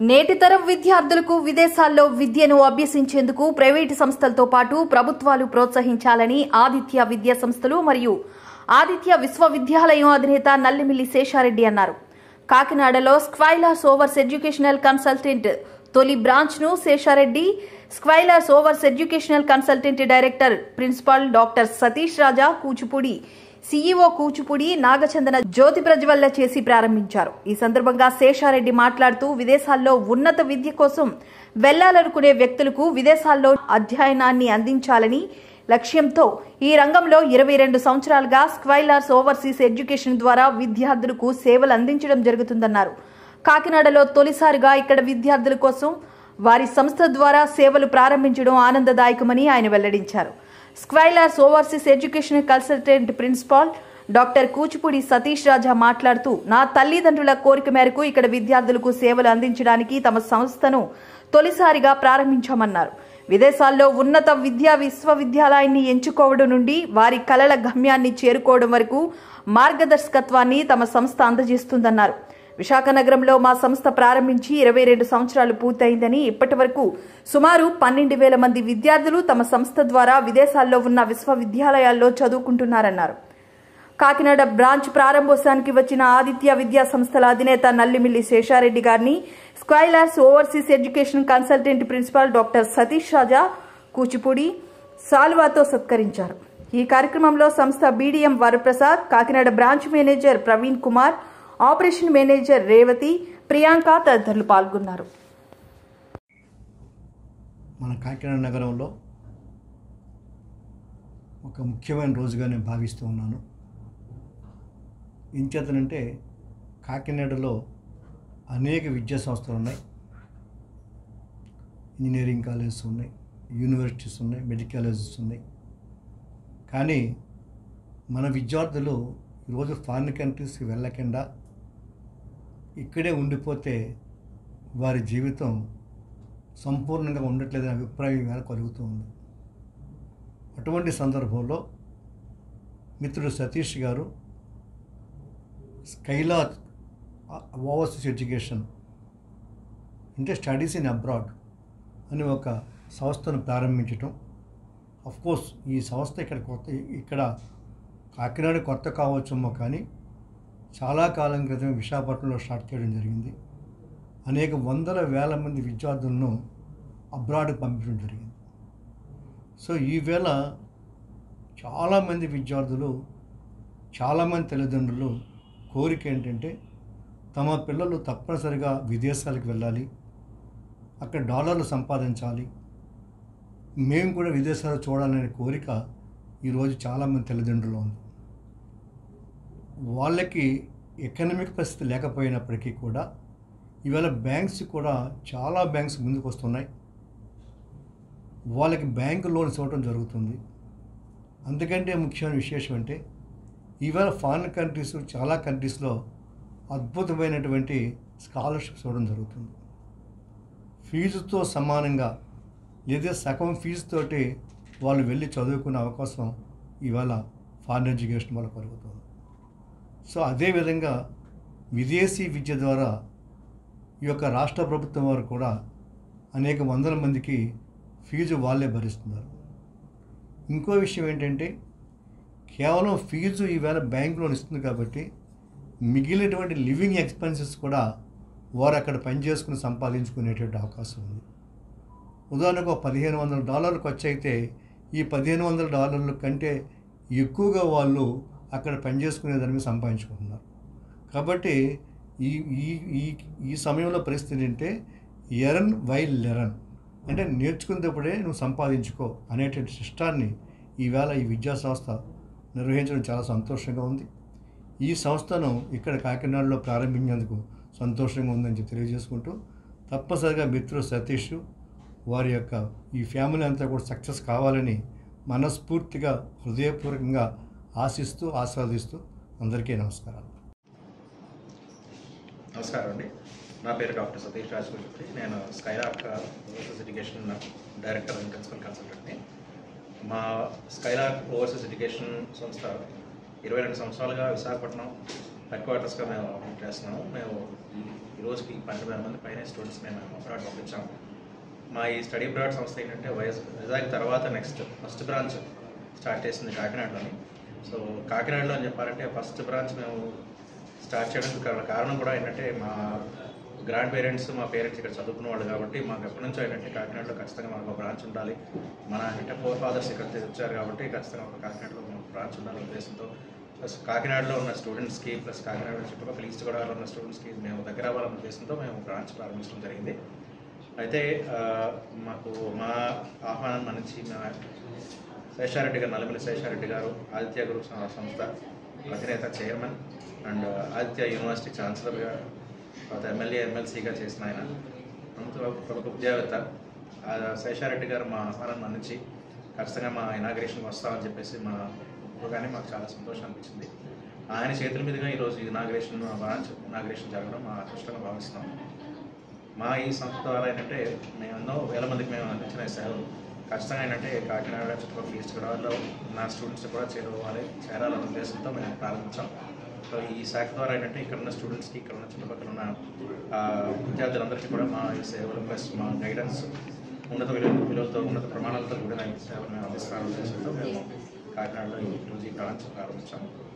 నేటి తరం విద్యార్థులకు విదేశాల్లో విద్యను అభ్యసించేందుకు ప్రైవేటు సంస్థలతో పాటు ప్రభుత్వాలు ప్రోత్సహించాలని ఆదిత్య విద్యా సంస్థలు మరియు ఆదిత్య విశ్వవిద్యాలయం అధినేత నల్లిమిల్లి శేషారెడ్డి అన్నారు కాకినాడలో స్క్వైలాస్ ఓవర్స్ ఎడ్యుకేషనల్ కన్సల్టెంట్ తొలి బ్రాంచ్ ను Seshareddy Skylark Overseas educational consultant director principal doctor Satish Raja Kuchipudi CEO Kuchipudi Nagachandana Jyothi ప్రజ్వల్ల చేసి ప్రారంభించారు ఈ సందర్భంగా శేషారెడ్డి మాట్లాడుతూ విదేశాల్లో ఉన్నత విద్య కోసం వెళ్లాలనుకునే వ్యక్తులకు విదేశాల్లో అధ్యయనాన్ని అందించాలని లక్ష్యంతో ఈ రంగంలో ఇరవై రెండు సంవత్సరాలుగా స్క్వైలార్స్ ఓవర్సీస్ ఎడ్యుకేషన్ ద్వారా విద్యార్థులకు సేవలు అందించడం జరుగుతుందన్నారు కాకినాడలో తొలిసారిగా ఇక్కడ విద్యార్థుల కోసం వారి సంస్థ ద్వారా సేవలు ప్రారంభించడం ఆనందదాయకమని ఆయన వెల్లడించారు Skylark Overseas education consultant principal doctor Kuchipudi Satish Raja మాట్లాడుతూ నా తల్లిదండ్రుల కోరిక మేరకు ఇక్కడ విద్యార్థులకు సేవలు అందించడానికి తమ సంస్థను తొలిసారిగా ప్రారంభించామన్నారు విదేశాల్లో ఉన్నత విద్యా విశ్వవిద్యాలయాన్ని ఎంచుకోవడం నుండి వారి కలల గమ్యాన్ని చేరుకోవడం వరకు మార్గదర్శకత్వాన్ని తమ సంస్థ అందజేస్తుందన్నారు విశాఖ నగరంలో మా సంస్థ ప్రారంభించి ఇరవై రెండు సంవత్సరాలు పూర్తయిందని ఇప్పటి వరకు సుమారు పన్నెండు వేల మంది విద్యార్థులు తమ సంస్థ ద్వారా విదేశాల్లో ఉన్న విశ్వవిద్యాలయాల్లో చదువుకుంటున్నారన్నారు కాకినాడ బ్రాంచ్ ప్రారంభోత్సవానికి వచ్చిన ఆదిత్య విద్యా సంస్థల అధినేత నల్లిమిల్లి శేషారెడ్డి గారిని Skylark Overseas education consultant principal doctor Satish Raja Kuchipudi సాల్వాతో సత్కరించారు ఈ కార్యక్రమంలో సంస్థ BDM Varaprasad Kakinada branch manager Praveen Kumar operation manager Revathi Priyanka తదితరులు పాల్గొన్నారు మన కాకినాడ నగరంలో ఒక ముఖ్యమైన రోజుగా నేను భావిస్తూ ఉన్నాను ఇంచేతనంటే కాకినాడలో అనేక విద్యా సంస్థలు ఉన్నాయి ఇంజనీరింగ్ కాలేజెస్ ఉన్నాయి యూనివర్సిటీస్ ఉన్నాయి మెడికల్ కాలేజెస్ ఉన్నాయి కానీ మన విద్యార్థులు ఈరోజు ఫారిన్ కంట్రీస్కి వెళ్ళకుండా ఇక్కడే ఉండిపోతే వారి జీవితం సంపూర్ణంగా ఉండట్లేదనే అభిప్రాయం వేళ కలుగుతూ ఉంది అటువంటి సందర్భంలో మిత్రుడు Satish garu Skylark Overseas education అంటే స్టడీస్ ఇన్ అబ్రాడ్ అని ఒక సంస్థను ప్రారంభించటం కోర్స్ ఈ సంస్థ ఇక్కడ కొత్త ఇక్కడ కాకినాడ కొత్త కావచ్చేమో కానీ చాలా కాలం క్రితం విశాఖపట్నంలో స్టార్ట్ చేయడం జరిగింది అనేక వందల వేల మంది విద్యార్థులను అబ్రాడ్కి పంపించడం జరిగింది సో ఈవేళ చాలామంది విద్యార్థులు చాలామంది తల్లిదండ్రులు కోరిక ఏంటంటే తమ పిల్లలు తప్పనిసరిగా విదేశాలకు వెళ్ళాలి అక్కడ డాలర్లు సంపాదించాలి మేము కూడా విదేశాలు చూడాలనే కోరిక ఈరోజు చాలామంది తల్లిదండ్రులు ఉంది వాళ్ళకి ఎకనామిక్ పరిస్థితి లేకపోయినప్పటికీ కూడా ఈవేళ బ్యాంక్స్ కూడా చాలా బ్యాంక్స్ ముందుకు వస్తున్నాయి వాళ్ళకి బ్యాంకు లోన్స్ ఇవ్వడం జరుగుతుంది అందుకంటే ముఖ్యమైన విశేషం అంటే ఈవేళ ఫారిన్ కంట్రీస్ చాలా కంట్రీస్లో అద్భుతమైనటువంటి స్కాలర్షిప్స్ ఇవ్వడం జరుగుతుంది ఫీజుతో సమానంగా లేదా సగం ఫీజుతోటి వాళ్ళు వెళ్ళి చదువుకునే అవకాశం ఇవాళ ఫారిన్ ఎడ్యుకేషన్ వల్ల కలుగుతుంది సో అదేవిధంగా విదేశీ విద్య ద్వారా ఈ యొక్క రాష్ట్ర ప్రభుత్వం వారు కూడా అనేక వందల మందికి ఫీజు వాళ్ళే భరిస్తున్నారు ఇంకో విషయం ఏంటంటే కేవలం ఫీజు ఈవేళ బ్యాంక్ లోన్ ఇస్తుంది కాబట్టి మిగిలినటువంటి లివింగ్ ఎక్స్పెన్సెస్ కూడా వారు అక్కడ పనిచేసుకుని సంపాదించుకునేటువంటి అవకాశం ఉంది ఉదాహరణకు ఒక పదిహేను వందల డాలర్లు ఖర్చు అయితే ఈ పదిహేను వందల డాలర్ల కంటే ఎక్కువగా వాళ్ళు అక్కడ పనిచేసుకునే దాని మీద సంపాదించుకుంటున్నారు కాబట్టి ఈ ఈ ఈ ఈ సమయంలో పరిస్థితి ఏంటంటే ఎరన్ వైల్ లెరన్ అంటే నేర్చుకునేటప్పుడే నువ్వు సంపాదించుకో అనేటువంటి సిస్టాన్ని ఈవేళ ఈ విద్యా సంస్థ నిర్వహించడం చాలా సంతోషంగా ఉంది ఈ సంస్థను ఇక్కడ కాకినాడలో ప్రారంభించేందుకు సంతోషంగా ఉందని చెప్పి తెలియజేసుకుంటూ తప్పనిసరిగా మిత్రుడు సతీష్ వారి యొక్క ఈ ఫ్యామిలీ అంతా కూడా సక్సెస్ కావాలని మనస్ఫూర్తిగా హృదయపూర్వకంగా ఆశిస్తూ ఆస్వాదిస్తూ అందరికీ నమస్కారాలు నమస్కారం అండి నా పేరు డాక్టర్ సతీష్ రాజ్ కూచిపూడి నేను Skylark Overseas education director and principal కన్సల్టెంట్ని మా స్కైలాక్ ఓవర్సీస్ ఎడ్యుకేషన్ సంస్థ ఇరవై రెండు సంవత్సరాలుగా విశాఖపట్నం హెడ్ క్వార్టర్స్గా మేము చేస్తున్నాము మేము ఈ రోజుకి పన్నెండు వేల మంది పైన స్టూడెంట్స్ మేము అబ్రాడ్ పంపించాం మా ఈ స్టడీ అబ్రాడ్ సంస్థ ఏంటంటే వైఎస్ వైజాగ్ తర్వాత నెక్స్ట్ ఫస్ట్ బ్రాంచ్ స్టార్ట్ చేసింది కాకినాడలోని సో కాకినాడలో అని చెప్పాలంటే ఫస్ట్ బ్రాంచ్ మేము స్టార్ట్ చేయడానికి గల కారణం కూడా ఏంటంటే మా గ్రాండ్ పేరెంట్స్ మా పేరెంట్స్ ఇక్కడ చదువుకున్న వాళ్ళు కాబట్టి మాకు ఎప్పటి నుంచో ఏంటంటే కాకినాడలో ఖచ్చితంగా మనకు ఒక బ్రాంచ్ ఉండాలి మన అంటే ఫోర్ ఫాదర్స్ ఇక్కడ వచ్చారు కాబట్టి ఖచ్చితంగా ఒక కాకినాడలో మనకు బ్రాంచ్ ఉండాలనే ఉద్దేశంతో ప్లస్ కాకినాడలో ఉన్న స్టూడెంట్స్కి ప్లస్ కాకినాడ చుట్టుపక్కల ఈస్ట్ గోదావరిలో ఉన్న స్టూడెంట్స్కి మేము దగ్గర అవ్వాలనే ఉద్దేశంతో మేము బ్రాంచ్ ప్రారంభించడం జరిగింది అయితే ఆ, మాకు మా ఆహ్వానం మన్నించి మా శేషారెడ్డి గారు నల్లమిల్లి శేషారెడ్డి గారు ఆదిత్య గ్రూప్ సంస్థ అధినేత చైర్మన్ అండ్ ఆదిత్య యూనివర్సిటీ ఛాన్సలర్గా తర్వాత ఎమ్మెల్యే ఎమ్మెల్సీగా చేసిన ఆయన అంత ఒక విద్యావేత్త ఆ శేషారెడ్డి గారు మా ఆహ్వానం మన్నించి ఖచ్చితంగా మా ఇనాగ్రేషన్ వస్తామని చెప్పేసి మా కానీ మాకు చాలా సంతోషం అనిపించింది ఆయన చేతుల మీదుగా ఈరోజు ఇనాగ్రేషన్ బ్రాంచ్ ఇనాగ్రేషన్ జరగడం మా అదృష్టంగా భావిస్తున్నాం మా ఈ సంస్థ ద్వారా ఏంటంటే మేము ఎన్నో వేల మందికి మేము అందించిన ఈ సేవలు ఖచ్చితంగా ఏంటంటే కాకినాడ చుట్టుపక్కల ఈస్ట్ గోదావరిలో నా స్టూడెంట్స్ కూడా చేరుకోవాలి చేరాలనే ఉద్దేశంతో మేము ప్రారంభించాం సో ఈ శాఖ ద్వారా ఏంటంటే ఇక్కడ ఉన్న స్టూడెంట్స్కి ఇక్కడ ఉన్న చుట్టుపక్కల ఉన్న ఆ, విద్యార్థులందరికీ కూడా మా ఈ సేవలు ప్లస్ మా గైడెన్స్ ఉన్నత విలువ విలువలతో ఉన్నత ప్రమాణాలతో కూడిన ఈ సేవలు మేము అందిస్తామనే ఉద్దేశంతో మేము కాకినాడలో ఈ రోజు ఈ బ్రాంచ్ ప్రారంభించాము